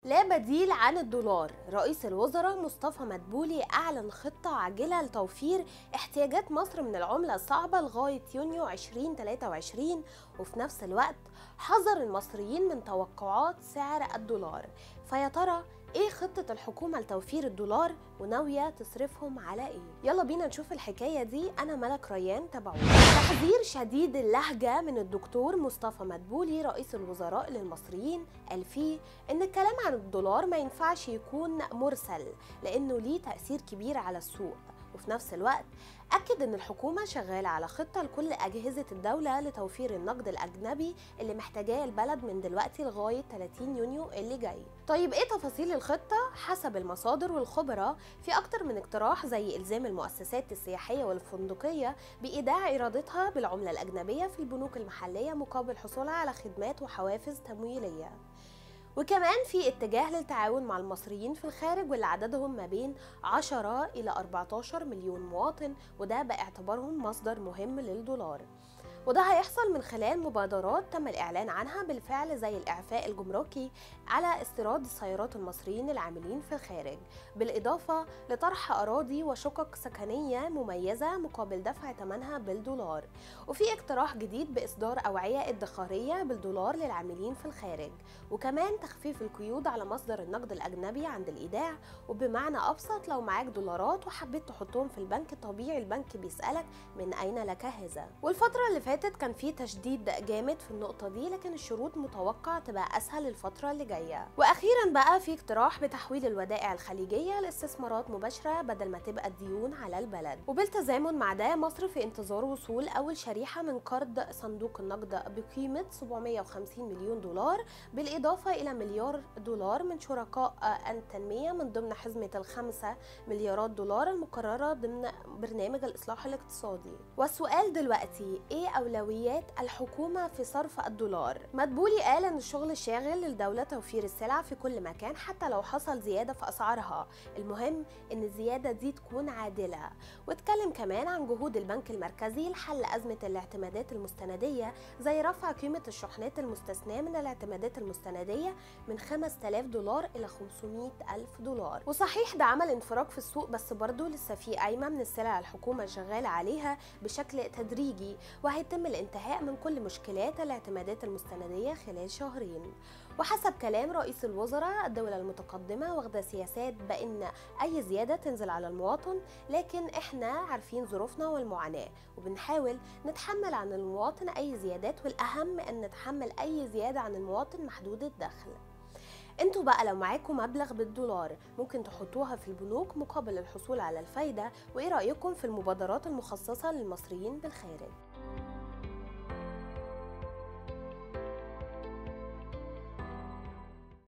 لا بديل عن الدولار رئيس الوزراء مصطفى مدبولي أعلن خطة عاجلة لتوفير احتياجات مصر من العملة الصعبة لغاية يونيو 2023 وفي نفس الوقت حذر المصريين من توقعات سعر الدولار فيا ترى ايه خطة الحكومة لتوفير الدولار وناوية تصرفهم على ايه يلا بينا نشوف الحكاية دي انا ملك ريان تابعونا تحذير شديد اللهجة من الدكتور مصطفى مدبولي رئيس الوزراء للمصريين قال فيه ان الكلام عن الدولار ما ينفعش يكون مرسل لانه ليه تأثير كبير على السوق وفي نفس الوقت أكد إن الحكومة شغالة على خطة لكل أجهزة الدولة لتوفير النقد الأجنبي اللي محتاجاه البلد من دلوقتي لغاية 30 يونيو اللي جاي. طيب إيه تفاصيل الخطة؟ حسب المصادر والخبراء في أكتر من اقتراح زي إلزام المؤسسات السياحية والفندقية بإيداع إيراداتها بالعملة الأجنبية في البنوك المحلية مقابل حصولها على خدمات وحوافز تمويلية. وكمان في اتجاه للتعاون مع المصريين في الخارج واللي عددهم ما بين 10 إلى 14 مليون مواطن وده باعتبارهم مصدر مهم للدولار وده هيحصل من خلال مبادرات تم الإعلان عنها بالفعل زي الإعفاء الجمركي على استيراد السيارات المصريين العاملين في الخارج بالإضافة لطرح أراضي وشقق سكنية مميزة مقابل دفع ثمنها بالدولار وفي اقتراح جديد بإصدار أوعية ادخارية بالدولار للعاملين في الخارج وكمان تخفيف القيود على مصدر النقد الأجنبي عند الإيداع وبمعنى أبسط لو معاك دولارات وحبيت تحطهم في البنك طبيعي البنك بيسألك من أين لك هذا والفترة اللي فاتت كان في تشديد جامد في النقطة دي لكن الشروط متوقع تبقى أسهل الفترة اللي جاية وأخيرا بقى في اقتراح بتحويل الودائع الخليجية لاستثمارات مباشرة بدل ما تبقى الديون على البلد وبالتزامن مع ده مصر في انتظار وصول أول شريحة من قرض صندوق النقد بقيمة 750 مليون دولار بالإضافة إلى مليار دولار من شركاء التنمية من ضمن حزمة الخمسة مليارات دولار المقررة ضمن برنامج الإصلاح الاقتصادي والسؤال دلوقتي إيه أولويات الحكومة في صرف الدولار مدبولي قال أن الشغل شاغل للدولة توفير السلع في كل مكان حتى لو حصل زيادة في أسعارها المهم أن الزيادة دي تكون عادلة واتكلم كمان عن جهود البنك المركزي لحل أزمة الاعتمادات المستندية زي رفع قيمة الشحنات المستثناة من الاعتمادات المستندية من 5000 دولار إلى 500 ألف دولار وصحيح ده عمل انفراج في السوق بس برضه لسه في قايمة من السلع الحكومة شغالة عليها بشكل تدريجي وهيتم الانتهاء من كل مشكلات الاعتمادات المستندية خلال شهرين وحسب كلام رئيس الوزراء الدولة المتقدمة واخدة سياسات بأن أي زيادة تنزل على المواطن لكن إحنا عارفين ظروفنا والمعاناة وبنحاول نتحمل عن المواطن أي زيادات والأهم أن نتحمل أي زيادة عن المواطن محدود الدخل انتوا بقى لو معاكم مبلغ بالدولار ممكن تحطوها في البنوك مقابل الحصول على الفايدة وايه رأيكم في المبادرات المخصصة للمصريين بالخارج